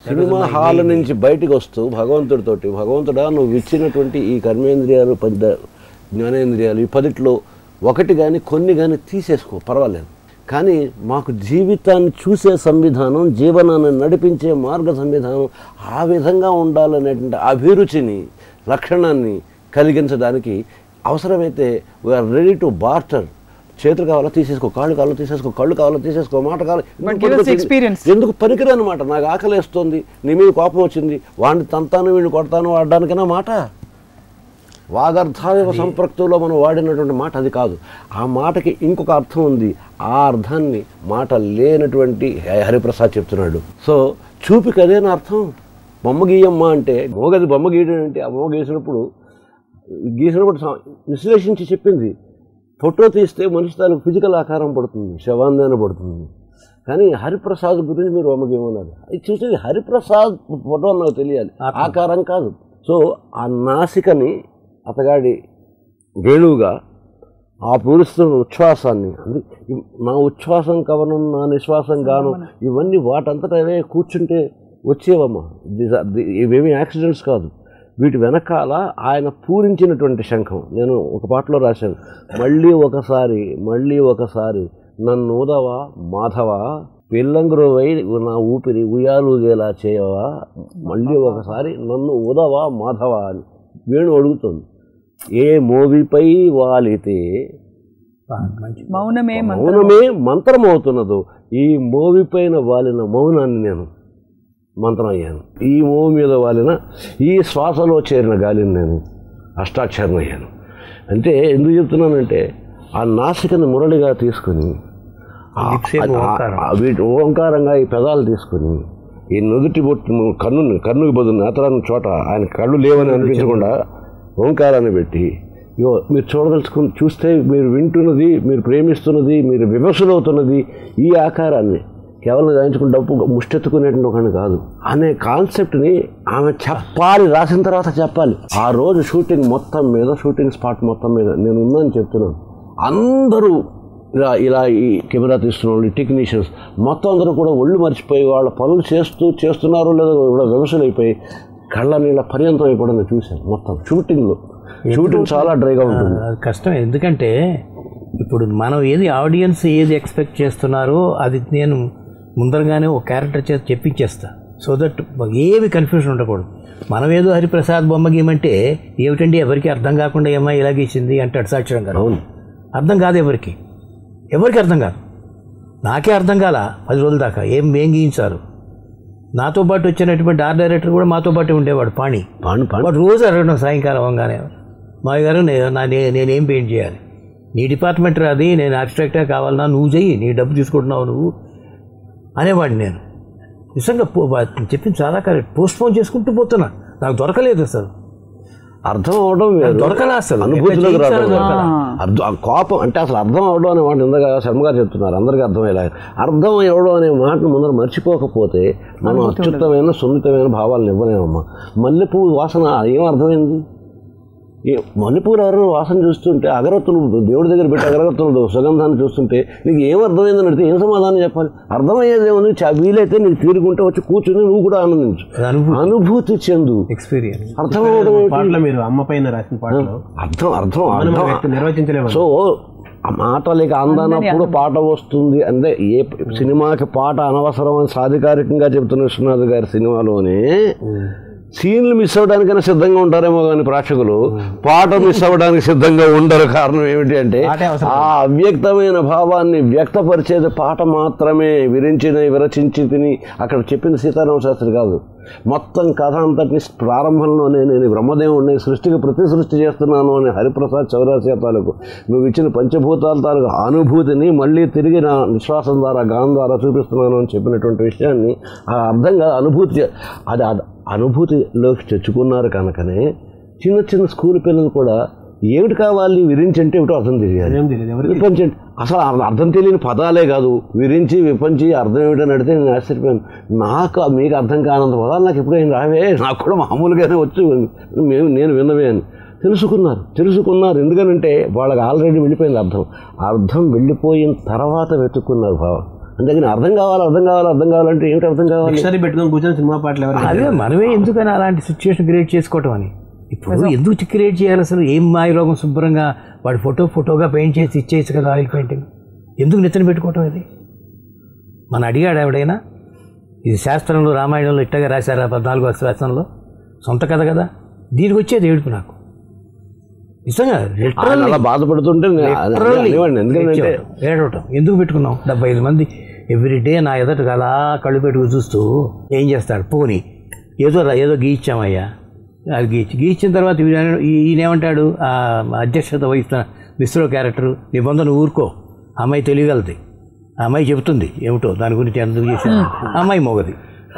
Cinema hall నుంచి బయటికి వస్తూ భగవంతుడితోటి భగవంతుడా నువ్వు ఇచ్చినటువంటి ఈ కర్మేంద్రియాలు పంచ జ్ఞానేంద్రియాలు ఈ పదిట్లో ఒకటి కానీ కొన్ని కానీ తీసేసుకో పర్వాలేదు కానీ మాకు జీవితాన్ని చూసే సంవిధానం జీవనాన్ని నడిపించే మార్గ సంవిధానం ఆ విధంగా ఉండాలనేటువంటి అభిరుచిని లక్షణాన్ని కలిగించడానికి అవసరమైతే వీఆర్ రెడీ టు బార్టర్ చేతులు కావాలో తీసేసుకో కాళ్ళు కావాలో తీసేసుకో కళ్ళు కావాలో తీసేసుకో మాట కావాలి But give us experience. ఎందుకు పనికిరానమాట నాకు ఆకలేస్తుంది నీ మీద కోపం వచ్చింది వాడిని తంతాను వీడిని కొడతాను ఆడడానికైనా మాట వాగర్థావివ సంపృక్తిలో మనం వాడినటువంటి మాట అది కాదు ఆ మాటకి ఇంకొక అర్థం ఉంది ఆ అర్థాన్ని మాట లేనటువంటి హరిప్రసాద్ చెప్తున్నాడు సో చూపికి అదేనా అర్థం బొమ్మ గీయమ్మ అంటే మోగది బొమ్మ గీయడం అంటే ఆ బొమ్మ గీసినప్పుడు గీసినప్పుడు సా- విశ్లేషించి చెప్పింది ఫోటో తీస్తే మనిషి తాలూకు ఫిజికల్ ఆకారం పడుతుంది శవాందన పడుతుంది కానీ హరిప్రసాద్ గురించి మీరు బొమ్మ గీయమన్నారు అది చూసేది హరిప్రసాద్ ఫోటో అని నాకు తెలియాలి ఆకారం కాదు సో ఆ నాసికని అతగాడి వేణువుగా ఆ పూరిస్తున్న ఉచ్ఛ్వాసాన్ని అందు ఈ- నా ఉచ్ఛ్వాసం కవనం నా నిశ్వాసం గానం ఇవన్నీ వాటంతట అవే కూర్చుంటే వచ్చేవమ్మా These are- ది- ఇవేమీ యాక్సిడెంట్స్ కాదు వీటి వెనకాల ఆయన పూరించినటువంటి శంఖం నేను ఒక పాటలో రాశాను మళ్ళీ ఒకసారి మళ్ళీ ఒకసారి నన్ను ఊదవా మాధవ పిల్లంగురువై నా ఊపిరి ఉయ్యాలుగేలా చేయవా మళ్ళీ ఒకసారి నన్ను ఊదవా మాధవ అని వేణు అడుగుతుంది ఏ మోవిపై వాలితే మంచి మౌనమే మంత్రం మౌనమే మంత్రమవుతున్నదో ఈ మోవిపైన వాలిన మౌనాన్ని నేను మంత్రం అయ్యాను ఈ మోవు మీద వాలిన ఈ శ్వాసలో చేరిన గాలిని నేను అష్టాక్షరం అయ్యాను అంటే ఎందుకు చెప్తున్నానంటే ఆ నాసికని మురళిగా తీసుకుని ఆ- Lips ఏమో ఆ- ఓంకారం. ఆ వీటి ఓంకారంగా ఈ పెదాలు తీసుకుని ఈ నుదుటి బొట్టు కన్నుని కన్నుకి బదులు నేతరాన్ని చోట ఆయన కళ్ళు లేవని అనిపించకుండా ఓంకారాన్ని పెట్టి ఇగో మీరు చూడదలుచుకుని చూస్తే మీరు వింటున్నది మీరు ప్రేమిస్తున్నది మీరు విమర్శలవుతున్నది ఈ ఆకారాన్ని కేవలం గాయించుకుని డబ్బు ముష్టెత్తుకునేటువంటి ఒకని కాదు అనే కాన్సెప్ట్ని ఆమె చెప్పాలి రాసిన తర్వాత చెప్పాలి ఆ రోజు షూటింగ్ మొత్తం మీద షూటింగ్ స్పాట్ మొత్తం మీద నేను ఉందని చెప్తున్నాను అందరూ ఇలా ఇలా ఈ కెమెరా తీస్తున్న వాళ్ళు టెక్నీషియన్స్ మొత్తం అందరూ కూడా ఒళ్ళు మర్చిపోయి వాళ్ళ పనులు చేస్తూ చేస్తున్నారో లేదో కూడా విమర్శలు అయిపోయి కళ్ళ నీళ్ళ పర్యంతం అయిపోవడం చూశాను మొత్తం షూటింగ్లో షూటింగ్ చాలా డ్రైగా ఉంటుంది అది కష్టం ఎందుకంటే ఇప్పుడు మనం ఏది ఆడియన్స్ ఏది ఎక్స్పెక్ట్ చేస్తున్నారో అది నేను ముందరగానే ఒక క్యారెక్టర్ చేత చెప్పించేస్తా సో దట్ ఏమి కన్ఫ్యూజన్ ఉండకూడదు మనం ఏదో హరిప్రసాద్ బొమ్మ గీయమంటే ఏమిటండి ఎవరికి అర్థం కాకుండా ఏమో ఇలా గీసింది అంటాడు సాక్షరం గారు అవును అర్థం కాదు ఎవరికి ఎవరికి అర్థం కాదు నాకే అర్థం కాల పది రోజుల దాకా ఏం ఏం గీయించారు నాతో పాటు వచ్చినటువంటి ఆర్ట్ డైరెక్టర్ కూడా మాతో పాటు ఉండేవాడు పాణి పాండు పాండు వాడు రోజు అడగడం సాయంకాలం అవ్వగానే మావి గారు నే- నా నే- నేనేం పెయింట్ చేయాలి నీ డిపార్ట్మెంట్ అది నేను అబ్స్ట్రాక్టే కావాలన్నా నువ్వు చెయ్యి నీ డబ్బు తీసుకుంటున్నావు నువ్వు అనేవాడిని నేను నిజంగా పో- వా- చెప్పింది చాలా కరెక్ట్ పోస్ట్ పోన్ చేసుకుంటూ పోతున్నా నాకు దొరకలేదు అసలు అర్థం అవడం వేరు. దొరకలా అసలు. అనుభూతిలోకి ఎట్లా రావడం చేయించాలో వేరు. అర్థం ఆ కోపం అంటే అసలు అర్థం అవడం అనే మాట ఇందాక శర్మ గారు చెప్తున్నారు అందరికీ అర్థమయ్యేలా అర్థం అవ్వడం అనే మాటను ముందర మర్చిపోకపోతే మనం అత్యుత్తమైన సున్నితమైన భావాలను ఇవ్వలేమమ్మా మల్లెపువ్వు వాసన ఏం అర్థమైంది ఏ మల్లెపూలు ఎవరైనా వాసన చూస్తుంటే అగరత్తులు దేవుడి దగ్గర పెట్టి అగరత్తులు సుగంధాన్ని చూస్తుంటే నీకు ఏం అర్థమైందని అడిగితే ఏం సమాధానం చెప్పాలి అర్థమయ్యేది ఏముంది చా- వీలైతే నీకు తీరుకుంటే వచ్చి కూర్చుని నువ్వు కూడా ఆనందించు అది అనుభూతి అనుభూతి చెందు ఎక్స్పీరియన్స్ అర్థం అవడం ఏంటి? పాటలో మీరు అమ్మ పైన రాసిన పాటలో అర్థం అర్థం మనం అర్థం వ్యక్తి నిర్వచించలేము సో ఆ మాట లేక అందనప్పుడు పాట వస్తుంది అంటే ఏ సినిమాకి పాట అనవసరం అని సాధికారికంగా చెప్తున్న విశ్వనాథ్ గారి సినిమాలోనే సీన్లు మిస్ అవ్వడానికైనా సిద్ధంగా ఉంటారేమో కానీ ప్రేక్షకులు పాట మిస్ అవ్వడానికి సిద్ధంగా ఉండరు కారణం ఏమిటి అంటే పాటే అవసరం. ఆ అవ్యక్తమైన భావాన్ని వ్యక్తపరిచేది పాట మాత్రమే విరించిన విరచించి తిని అక్కడ చెప్పింది సీతారామ శాస్త్రి కాదు మొత్తం కథ అంతటిని ప్రారంభంలోనే నేను బ్రహ్మదేవుడిని సృష్టికి ప్రతి సృష్టి చేస్తున్నాను అని హరిప్రసాద్ చౌరాసియా తాలూకు నువ్వు ఇచ్చిన పంచభూతాల తాలూకు అనుభూతిని మళ్ళీ తిరిగి నా నిశ్వాసం ద్వారా గానం ద్వారా చూపిస్తున్నాను అని చెప్పినటువంటి విషయాన్ని ఆ అర్థంగా అనుభూతి అది అది అనుభూతిలోకి తెచ్చుకున్నారు కనుకనే చిన్న చిన్న స్కూల్ పిల్లలు కూడా ఏమిటి కావాలి విరించి అంటే ఏమిటో అర్థం తెలియాలి ఏం తెలియదు ఎవరికి విపంచండి అసలు అర్థం- అర్థం తెలియని పదాలే కాదు విరించి విపంచి అర్థం ఏమిటని అడిగితే నేను ఆశ్చర్యపోయాను నాకు మీకు అర్థం కానంత పదాలు నాకు ఎప్పుడూ ఏం రావే నాకు కూడా మామూలుగానే వచ్చు మేము నేను విన్నవే అని తెలుసుకున్నారు తెలుసుకున్నారు ఎందుకనంటే వాళ్ళకి ఆల్రెడీ వెళ్ళిపోయింది అర్థం అర్థం వెళ్ళిపోయిన తర్వాత వెతుక్కున్నారు భావం అందుకని అర్థం కావాలి అర్థం కావాలి అర్థం కావాలంటే ఏమిటి అర్థం కావాలి డిక్షనరీ పెట్టుకొని కూర్చొని సినిమా పాటలు ఎవరు అదే మనమే ఎందుకని అలాంటి సిచ్యువేషన్ క్రియేట్ చేసుకోవటం అని ఇప్పుడు ఎందుకు క్రియేట్ చేయాలి అసలు ఏం మాయరోగం శుభ్రంగా వాడి ఫోటో ఫోటోగా పెయింట్ చేసి ఇచ్చేయచ్చు కదా ఆయిల్ పెయింటింగ్ ఎందుకు నెత్తిన పెట్టుకోవటం ఇది మన అడిగాడు ఎవడైనా ఇది శాస్త్రంలో రామాయణంలో ఇట్టగా రాశారా పద్నాలుగో శాస్త్రంలో సొంత కథ కదా దీనికి వచ్చేది ఏడుపు నాకు నిజంగా ఆయన literally- అలా బాధపడుతుంటే నేను అదే literally అనేవాడిని. ఎందుకంటే ఏడ్చేవాడు. ఏడవటం ఎందుకు పెట్టుకున్నాం డెబ్బై ఐదు మంది ఎవ్రీ డే నా ఎదుట అలా కళ్ళు పెట్టుకు చూస్తూ ఏం చేస్తాడు పోని ఏదో రా- ఏదో గీయించామయ్యా అది గీచి గీయించిన తర్వాత ఈయన- ఈ- ఈయన ఏమంటాడు ఆ అధ్యక్షత వహిస్తున్న మిశ్రో క్యారెక్టర్ నీ బంధును ఊరుకో ఆ అమ్మాయి తెలియగలది ఆ అమ్మాయి చెబుతుంది ఏమిటో దాని గురించి ఎందుకు చేశాను ఆ అమ్మాయి మోగది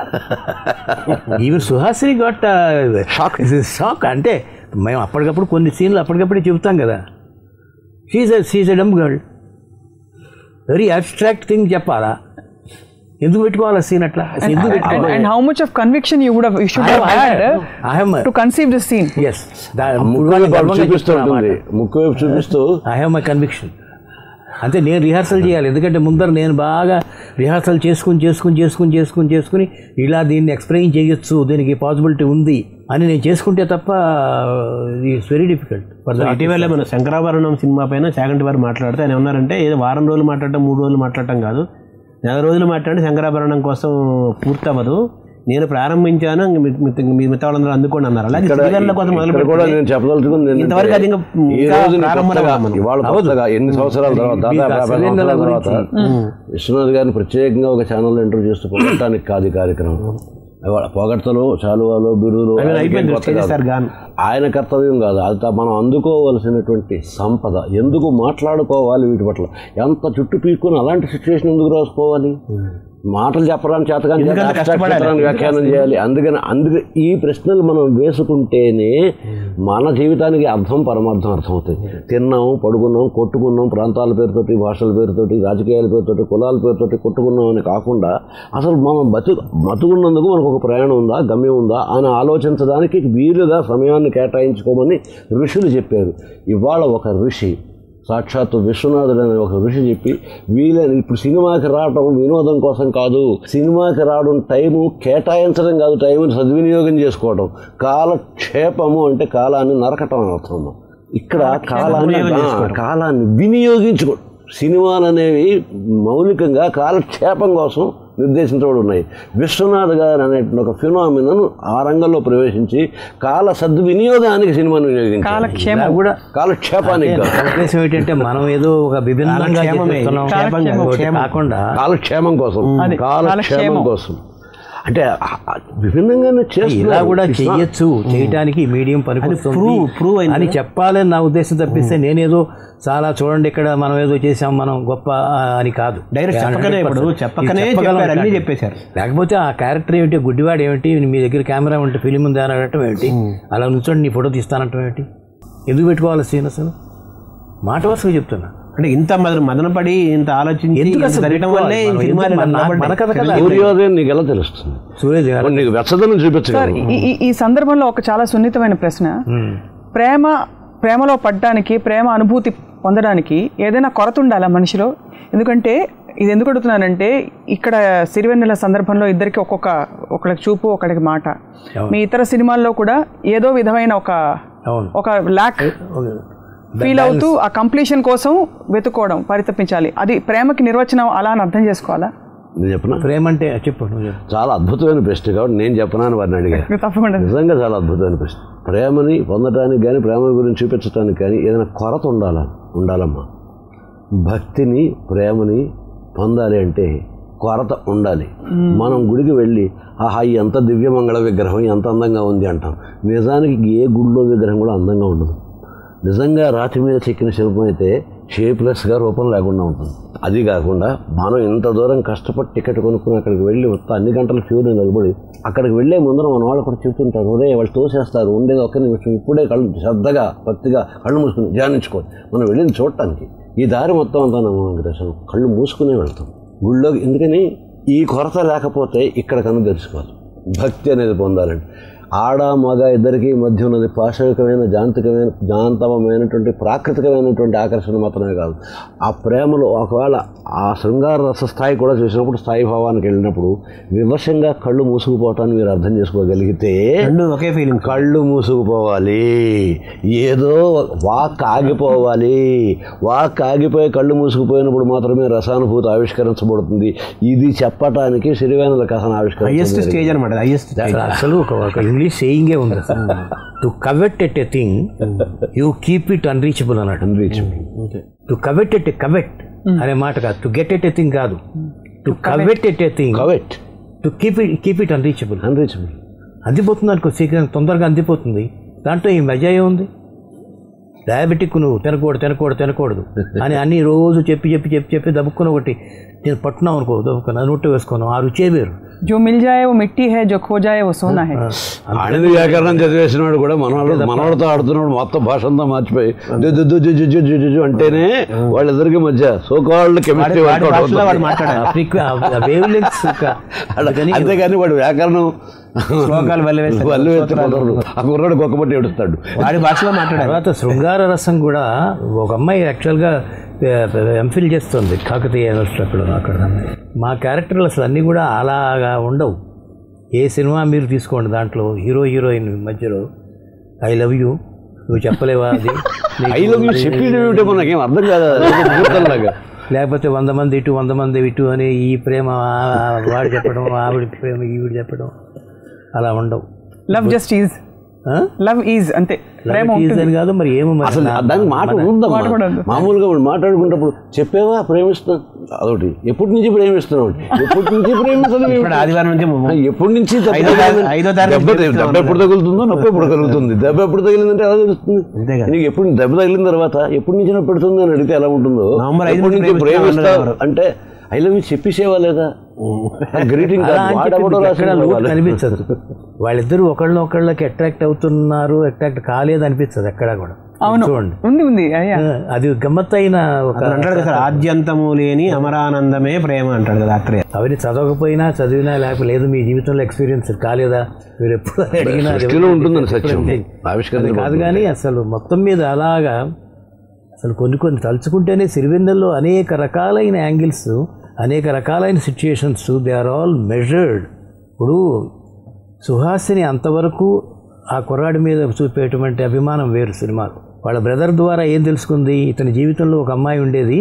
ఈవెన్ సుహాసిని గొట్ట షాక్ షాక్ అంటే మేము అప్పటికప్పుడు కొన్ని సీన్లు అప్పటికప్పుడే చెబుతాం కదా she's she's a dumb girl very abstract thing చెప్పాలా ఎందుకు పెట్టుకోవాలి సీన్ అట్లా అసలు ఎందుకు And, పెట్టుకోవాలి and how much of conviction you would have you should have had uh, I have my- to conceive this scene. Yes ముక్కు వైపు అటు చూపిస్తూ ఉంటుంది ముక్కు వైపు చూపిస్తూ ఐ హ్యావ్ మై కన్విక్షన్ అంతే నేను రిహార్సల్ చేయాలి ఎందుకంటే ముందర నేను బాగా రిహార్సల్ చేసుకుని చేసుకుని చేసుకుని చేసుకుని చేసుకుని ఇలా దీన్ని ఎక్స్ప్లెయిన్ చేయొచ్చు దీనికి పాసిబిలిటీ ఉంది అని నేను చేసుకుంటే తప్ప it's very difficult for so ఇటీవల మన శంకరాభరణం సినిమా పైన చాగంటి వారు మాట్లాడితే ఆయన ఏమన్నారంటే ఏదో వారం రోజులు మాట్లాడటం మూడు రోజులు మాట్లాడటం కాదు నెల రోజులు మాట్లాడి శంకరాభరణం కోసం పూర్తవ్వదు నేను ప్రారంభించాను ఇంక మీ- మీ- మీ మిగతా వాళ్ళందరూ అందుకోండి అన్నారు అలాగే శ్రీధర్ల కోసం మొదలు ఇక్కడ కూడా పెడితే నేను చెప్పదలుచుకుంది ఏంటంటే, ఇంతవరకు అది ఇంకా ఈ ఇంకా రోజు ప్రారంభంలో కొత్తగా, ఉన్నాం మనం. ఇవాళ కొత్తగా ఎన్ని సంవత్సరాల తర్వాత మీకు దాదాపు ఆ యాభై సిలిండర్ల సంవత్సరాల తర్వాత విశ్వనాథ్ గారిని ప్రత్యేకంగా ఒక ఛానల్ ఇంటర్వ్యూ చేస్తూ పొగడటానికి కాదు ఈ కార్యక్రమం ఇవాళ పొగడ్తలు చాలువాలు బిరుదులు అవి ఆయనకేం అయిపోయింది కొత్త స్టేజ్ కాదు. సార్ గాన్ ఆయన కర్తవ్యం కాదు అది తా- మనం అందుకోవలసినటువంటి సంపద ఎందుకు మాట్లాడుకోవాలి వీటి పట్ల ఎంత చుట్టు పీక్కుని అలాంటి సిచ్యువేషన్ ఎందుకు రాసుకోవాలి మాటలు చెప్పడానికి చేతకాని చేత ఎందుకంటే abstract కష్టపడాలి. చిత్రాన్ని వ్యాఖ్యానం చేయాలి అందుకని అందుకే ఈ ప్రశ్నలు మనం వేసుకుంటేనే మన జీవితానికి అర్థం పరమార్థం అర్థమవుతాయి తిన్నాం పడుకున్నాం కొట్టుకున్నాం ప్రాంతాల పేరుతోటి భాషల పేరుతోటి రాజకీయాల పేరుతోటి కులాల పేరుతోటి కొట్టుకున్నాం అని కాకుండా అసలు మనం బతు బతుకున్నందుకు మనకు ఒక ప్రయాణం ఉందా గమ్యం ఉందా అని ఆలోచించడానికి వీలుగా సమయాన్ని కేటాయించుకోమని ఋషులు చెప్పారు ఇవాళ ఒక ఋషి సాక్షాత్తు విశ్వనాథుడు అనే ఒక ఋషి చెప్పి వీలైన ఇప్పుడు సినిమాకి రావటం వినోదం కోసం కాదు సినిమాకి రావడం టైము కేటాయించడం కాదు టైంని సద్వినియోగం చేసుకోవడం కాలక్షేపము అంటే కాలాన్ని నరకటం అని అర్థం ఇక్కడ కాలాన్ని ఆ, కాలాన్ని వినియోగించుకో సినిమాలు అనేవి మౌలికంగా కాలక్షేపం కోసం నిర్దేశించబడి ఉన్నాయి విశ్వనాథ్ గారు అనే ఒక ఫినామినను ఆ రంగంలో ప్రవేశించి కాల సద్వినియోగానికి సినిమాను వినియోగించారు కాలక్షేమం కూడా కాలక్షేపానికి కాదు నా ఉద్దేశం ఏంటంటే మనం ఏదో ఒక విభిన్నంగా కాలక్షేమమే. చేస్తున్నాం. క్షేమం కాదు, ఇంకోటి క్షేమం. కాకుండా కాలక్షేమం కోసం అది, కాలక్షేమం కాలక్షేమం. కోసం అంటే ఆ- ఆ విభిన్నంగానే ఇలా చేస్తున్నారు కూడా It's not- చెయ్యొచ్చు చేయటానికి ఈ మీడియం పనికొస్తుంది prove- prove అయింది అని చెప్పాలని నా ఉద్దేశం తప్పిస్తే నేనేదో చాలా చూడండి ఇక్కడ మనం ఏదో చేసాం మనం గొప్ప ఆ, అని కాదు డైరెక్ట్ చెప్పకనే ఇప్పుడు 100% చెప్పకనే ఇది చెప్పగలం చెప్పారు అన్ని కాదు. చెప్పేశారు లేకపోతే ఆ క్యారెక్టర్ ఏమిటి గుడ్డివాడు ఏమిటి మీ దగ్గర కెమెరా ఉంటే ఫిలిం ఉంది అని అనటం ఏమిటి అలా నుంచోండి నీ ఫోటో తీస్తానంటాం ఏమిటి ఎందుకు పెట్టుకోవాలి సీన్ అసలు మాట వరుసగా చెప్తున్నా అంటే ఇంత మదన మదనపడి ఇంత ఆలోచించి ఎందుకు ఇంత అసలు జరగడం వల్లే ఈ మనం సినిమాలు ఎందుకు మన- ఇలా మన కథ కదా సూర్యోదయం నీకు ఎలా తెలుస్తుంది సూర్యజ్ గారు మరి నీకు వెచ్చదనం సార్ చూపించగలరు ఈ- ఈ- ఈ సందర్భంలో ఒక చాలా సున్నితమైన ప్రశ్న ప్రేమ ప్రేమలో పడ్డానికి ప్రేమ అనుభూతి పొందడానికి ఏదైనా కొరత ఉండాలా మనిషిలో ఎందుకంటే ఇది ఎందుకు అడుగుతున్నానంటే ఇక్కడ సిరివెన్నెల సందర్భంలో ఇద్దరికి ఒక్కొక్క ఒకళ్ళకి చూపు ఒకళ్ళకి మాట మీ ఇతర సినిమాల్లో కూడా ఏదో విధమైన ఒక అవును ఒక ల్యాక్ ఫీల్ అవుతూ ఆ కంప్లీషన్ కోసం వెతుక్కోవడం పరితపించాలి అది ప్రేమకి నిర్వచనం అలా అని అర్థం చేసుకోవాలా నేను చెప్పనా ప్రేమ అంటే చెప్పు నువ్వు చెప్పు చాలా అద్భుతమైన ప్రశ్న కాబట్టి నేను చెప్పనాను వారిని అడిగాను తప్పకుండా నిజంగా చాలా అద్భుతమైన ప్రశ్న ప్రేమని పొందడానికి కానీ ప్రేమ గురించి చూపించడానికి కానీ ఏదైనా కొరత ఉండాలా ఉండాలమ్మా భక్తిని ప్రేమని పొందాలి అంటే కొరత ఉండాలి మనం గుడికి వెళ్ళి ఆహా ఎంత దివ్యమంగళ విగ్రహం ఎంత అందంగా ఉంది అంటాం నిజానికి ఏ గుడిలో విగ్రహం కూడా అందంగా ఉండదు నిజంగా రాతి మీద చెక్కిన శిల్పం అయితే షేప్లెస్గా రూపం లేకుండా ఉంటుంది అది కాకుండా మనం ఇంత దూరం కష్టపడి టికెట్ కొనుక్కుని అక్కడికి వెళ్ళి వస్తా అన్ని గంటల క్యూని నిలబడి అక్కడికి వెళ్ళే ముందర మన వాళ్ళు కూడా చెప్తుంటారు ఒరే వాళ్ళు తోసేస్తారు ఉండేది ఒక్క నిమిషం ఇప్పుడే కళ్ళు శ్రద్ధగా భక్తిగా కళ్ళు మూసుకుని ధ్యానించుకోవాలి మనం వెళ్ళింది చూడటానికి ఈ దారి మొత్తం అంతా నమ్మ వెంకటేశ్వరం కళ్ళు మూసుకునే వెళ్తాం గుళ్ళోకి ఎందుకని ఈ కొరత లేకపోతే ఇక్కడ కన్ను తెరుచుకోవాలి భక్తి అనేది పొందాలండి ఆడ మగ ఇద్దరికి మధ్య ఉన్నది పాశవికమైన జాంతికమైన జాంతవమైనటువంటి ప్రాకృతికమైనటువంటి ఆకర్షణ మాత్రమే కాదు ఆ ప్రేమలో ఒకవేళ ఆ శృంగార రస స్థాయి కూడా చూసినప్పుడు స్థాయి భావానికి వెళ్ళినప్పుడు వివశంగా కళ్ళు మూసుకుపోవటాన్ని మీరు అర్థం చేసుకోగలిగితే రెండు ఒకే ఫీలింగ్ కళ్ళు మూసుకుపోవాలి ఏదో వాక్ ఆగిపోవాలి వాక్ ఆగిపోయి కళ్ళు మూసుకుపోయినప్పుడు మాత్రమే రసానుభూతి ఆవిష్కరించబడుతుంది ఇది చెప్పటానికి సిరివేనల కథను హైయెస్ట్ ఆవిష్కరించారు స్టేజ్ అనమాట హైయెస్ట్ అసలు ఒక ఒక ఇంగ్లీష్ సేయింగే ఉంది అసలు to covet at a thing you keep it unreachable అన్నాడు to covet at a covet అనే మాట కాదు to get at a thing కాదు to covet at a thing covet to keep it keep it unreachable unreachable అందిపోతుంది అనుకో శీఘ్రం తొందరగా అందిపోతుంది దాంట్లో ఈ మజా ఏముంది డయాబెటిక్ నువ్వు తినకూడదు తినకూడదు తినకూడదు అని అన్ని రోజు చెప్పి చెప్పి చెప్పి చెప్పి దబ్బుకుని ఒకటి నేను పట్టున్నావు అనుకో దబ్బుకుని నోట్లో వేసుకోను ఆ రుచే వేరు जो मिल जाए वो मिट्टी है जो खो जाए वो सोना है ఆడిది వ్యాకరణం చదివేసిన వాడు కూడా మనవాడు మనవాడితో ఆడుతున్నాడు మొత్తం భాష అంతా మర్చిపోయి దు దు దు జు జు జు జు జు జు అంటేనే వాళ్ళిద్దరికి మధ్య సోకాళ్ళు కెమిస్ట్రీ వాడి భాషలో వాడు మాట్లాడాలి వేవ్ లెంగ్స్ అంతేగాని వాడు వ్యాకరణం శ్లోకాలు వల్ల వేస్తాడు. వల్లు ఎత్తి కుదరదు ఆ కుర్రాడు గొక్కబట్టి ఏడుస్తాడు వాడి భాషలో మాట్లాడాలి తర్వాత శృంగార రసం కూడా ఒక అమ్మాయి యాక్చువల్గా ఎంఫిల్ చేస్తుంది కాకతీయ యూనివర్సిటీ అక్కడ అక్కడ అమ్మాయి మా క్యారెక్టర్లు అసలు అన్నీ కూడా అలాగా ఉండవు ఏ సినిమా మీరు తీసుకోండి దాంట్లో హీరో హీరోయిన్ మధ్యలో ఐ లవ్ యూ నువ్వు చెప్పలేవా అది నీకు ఐ లవ్ యూ చెప్పేది ఏమిటో నాకేం అర్థం కాదు ముహూర్తంలాగా లేకపోతే వంద మంది ఇటు వంద మంది ఇటు అని ఈ ప్రేమ ఆ- వాడు చెప్పడం ఆవిడ ప్రేమ ఈవిడ చెప్పడం అలా ఉండవు లవ్ జస్ట్ ఈజ్ ఆ? లవ్ ఈజ్ అంతే ప్రేమ Love is ఉంటుంది అని కాదు మరి ఏమో మరి అసలు నా- దానికి మాట మాట కూడా ఉందమ్మా ఉంది. మామూలుగా వాళ్ళు మాట్లాడుకున్నప్పుడు చెప్పేవా ప్రేమిస్తున్నా అదొకటి ఎప్పటి నుంచి ప్రేమిస్తున్నావు ఎప్పటి నుంచి ప్రేమిస్తున్నావు ఇప్పుడు ఆదివారం నుంచి ఆ, ఎప్పటి నుంచి దెబ్బ ఐదో తారీఖు- తగిలింది? ఐదో తారీఖు దెబ్బ చెప్తా దెబ్బ ఉన్నాను. ఎప్పుడు తగులుతుందో నొప్పి ఎప్పుడు కలుగుతుంది దెబ్బ ఎప్పుడు తగిలిందంటే ఎలా తెలుస్తుంది అంతే కదా. నీకు ఎప్పుడు దెబ్బ తగిలిన తర్వాత ఎప్పటి నుంచి నొప్పి పెడుతుంది అని అడిగితే ఎలా ఉంటుందో నవంబర్ ఐదు ఎప్పటి నుంచి నుంచి ప్రేమిస్తా ప్రేమిస్తావు అన్నారు. అంటే ఐ లవ్ యూ చెప్పేసేవా లేదా గ్రీటింగ్ అలా అని చెప్పి వాడెవడో మీకు ఎక్కడ రాసిన లోటు వాళ్ళు. కనిపించదు వాళ్ళిద్దరూ ఒకళ్ళని ఒకళ్ళకి అట్రాక్ట్ అవుతున్నారు అట్రాక్ట్ కాలేదు అనిపించదు ఎక్కడా కూడా అవును చూడండి ఉంది ఉంది అయ్యా అది గమ్మత్తైన ఒక అతను అంటాడు కదా సార్ ఆద్యంతము లేని అమరానందమే ప్రేమ అంటాడు కదా అత్రే అవన్నీ చదవకపోయినా చదివినా లేకపోతే లేదు మీ జీవితంలో ఎక్స్పీరియన్స్ కాలేదా మీరు ఎప్పుడు అడిగినా అది సృష్టిలో ఉంటుందని సత్యం అది ఆవిష్కరణ కాదు కానీ అసలు మొత్తం మీద అలాగా అసలు కొన్ని కొన్ని తలుచుకుంటేనే సిరివెన్నెల్లో అనేక రకాలైన యాంగిల్స్ అనేక రకాలైన situations they are all measured ఇప్పుడు సుహాసిని అంతవరకు ఆ కుర్రాడి మీద చూపేటువంటి అభిమానం వేరు సినిమాలు వాళ్ళ బ్రదర్ ద్వారా ఏం తెలుసుకుంది ఇతని జీవితంలో ఒక అమ్మాయి ఉండేది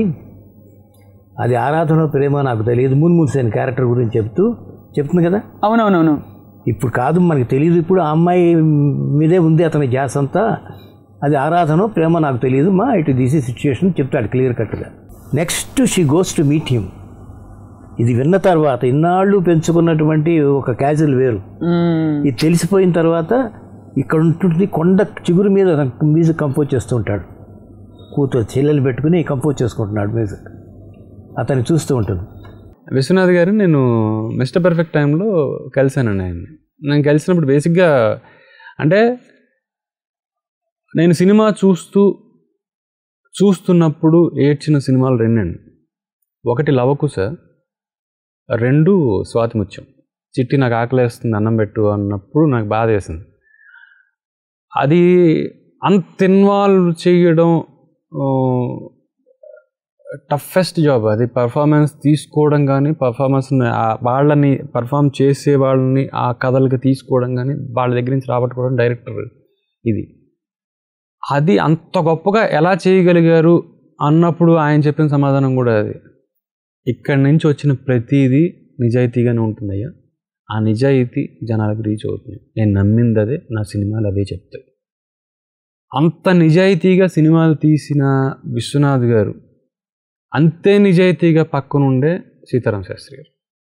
అది ఆరాధన ప్రేమ నాకు తెలియదు మున్మున్సేన్ క్యారెక్టర్ గురించి చెప్తూ చెప్తుంది కదా అవునవునవును ఇప్పుడు కాదు మనకి తెలియదు ఇప్పుడు ఆ అమ్మాయి మీదే ఉంది అతని ధ్యాస అంతా అది ఆరాధన ప్రేమ నాకు తెలియదు మా ఇటు తీసే సిచ్యుయేషన్ చెప్తాడు క్లియర్ కట్గా next she goes to meet him ఇది విన్న తర్వాత ఇన్నాళ్ళు పెంచుకున్నటువంటి ఒక క్యాజువల్ వేరు మ్మ్. ఇది తెలిసిపోయిన తర్వాత ఇక్కడ ఉంటుంది కొండ చిగురు మీద మ్యూజిక్ కంపోజ్ చేస్తూ ఉంటాడు కూతురు చెల్లెలు పెట్టుకుని కంపోజ్ చేసుకుంటున్నాడు మ్యూజిక్ అతన్ని చూస్తూ ఉంటుంది విశ్వనాథ్ గారు నేను మిస్టర్ పర్ఫెక్ట్ టైంలో కలిశానండి ఆయన్ని నేను కలిసినప్పుడు బేసిక్గా అంటే నేను సినిమా చూస్తూ చూస్తున్నప్పుడు ఏడ్చిన సినిమాలు రెండండి ఒకటి లవకుశ రెండు స్వాతిముత్యం చిట్టి నాకు ఆకలేస్తుంది అన్నం పెట్టు అన్నప్పుడు నాకు బాధ వేసింది అది అంత ఇన్వాల్వ్ చేయడం టఫెస్ట్ జాబ్ అది పర్ఫార్మెన్స్ తీసుకోవడం కానీ పర్ఫార్మెన్స్ వాళ్ళని పర్ఫామ్ చేసే వాళ్ళని ఆ కథలకి తీసుకోవడం కానీ వాళ్ళ దగ్గర నుంచి రాబట్టుకోవడం డైరెక్టర్ ఇది అది అంత గొప్పగా ఎలా చేయగలిగారు అన్నప్పుడు ఆయన చెప్పిన సమాధానం కూడా అది ఇక్కడి నుంచి వచ్చిన ప్రతిదీ నిజాయితీగానే ఉంటుందయ్యా ఆ నిజాయితీ జనాలకు రీచ్ అవుతుంది నేను నమ్మింది అదే నా సినిమాలు అవే చెప్తాయి అంత నిజాయితీగా సినిమాలు తీసిన విశ్వనాథ్ గారు అంతే నిజాయితీగా పక్కనుండే సీతారాం శాస్త్రి గారు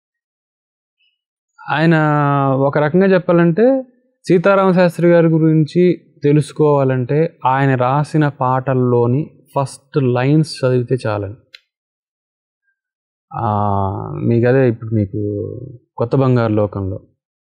ఆయన ఒక రకంగా చెప్పాలంటే సీతారామ శాస్త్రి గారి గురించి తెలుసుకోవాలంటే ఆయన రాసిన పాటల్లోని ఫస్ట్ లైన్స్ చదివితే చాలని ఆ, మీకు అదే ఇప్పుడు మీకు కొత్త బంగారు లోకంలో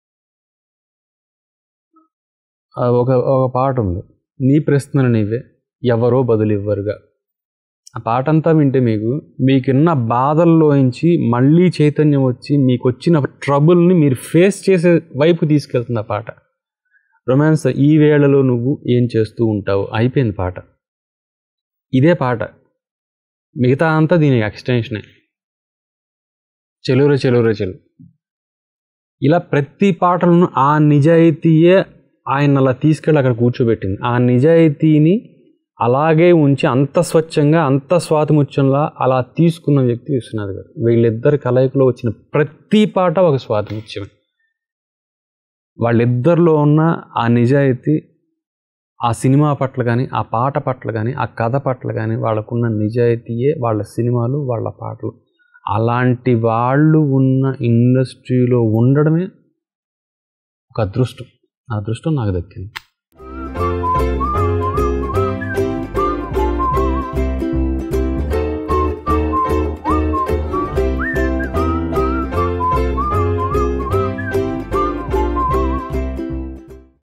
ఆ, ఒక ఒక పాట ఉంది నీ ప్రశ్నలు నీవే ఎవరో బదులు ఇవ్వరుగా ఆ పాట అంతా వింటే మీకు మీకున్న బాధల్లోంచి మళ్ళీ చైతన్యం వచ్చి మీకు వచ్చిన ట్రబుల్ని మీరు ఫేస్ చేసే వైపు తీసుకెళ్తుంది ఆ పాట రొమాన్స్ ఈ వేళలో నువ్వు ఏం చేస్తూ ఉంటావు అయిపోయింది పాట ఇదే పాట మిగతా అంతా దీని ఎక్స్టెన్షనే చెలురే చెలురే చెలు ఇలా ప్రతి పాటలను ఆ నిజాయితీయే ఆయన అలా తీసుకెళ్ళి అక్కడ కూర్చోబెట్టింది ఆ నిజాయితీని అలాగే ఉంచి అంత స్వచ్ఛంగా అంత స్వాతిముత్యంలా అలా తీసుకున్న వ్యక్తి విశ్వనాథ్ గారు వీళ్ళిద్దరి కలయికలో వచ్చిన ప్రతి పాట ఒక స్వాతిముత్యమే వాళ్ళిద్దరిలో ఉన్న ఆ నిజాయితీ ఆ సినిమా పట్ల కానీ ఆ పాట పట్ల కానీ ఆ కథ పట్ల కానీ వాళ్ళకున్న నిజాయితీయే వాళ్ళ సినిమాలు వాళ్ళ పాటలు అలాంటి వాళ్ళు ఉన్న ఇండస్ట్రీలో ఉండడమే ఒక అదృష్టం ఆ అదృష్టం నాకు దక్కింది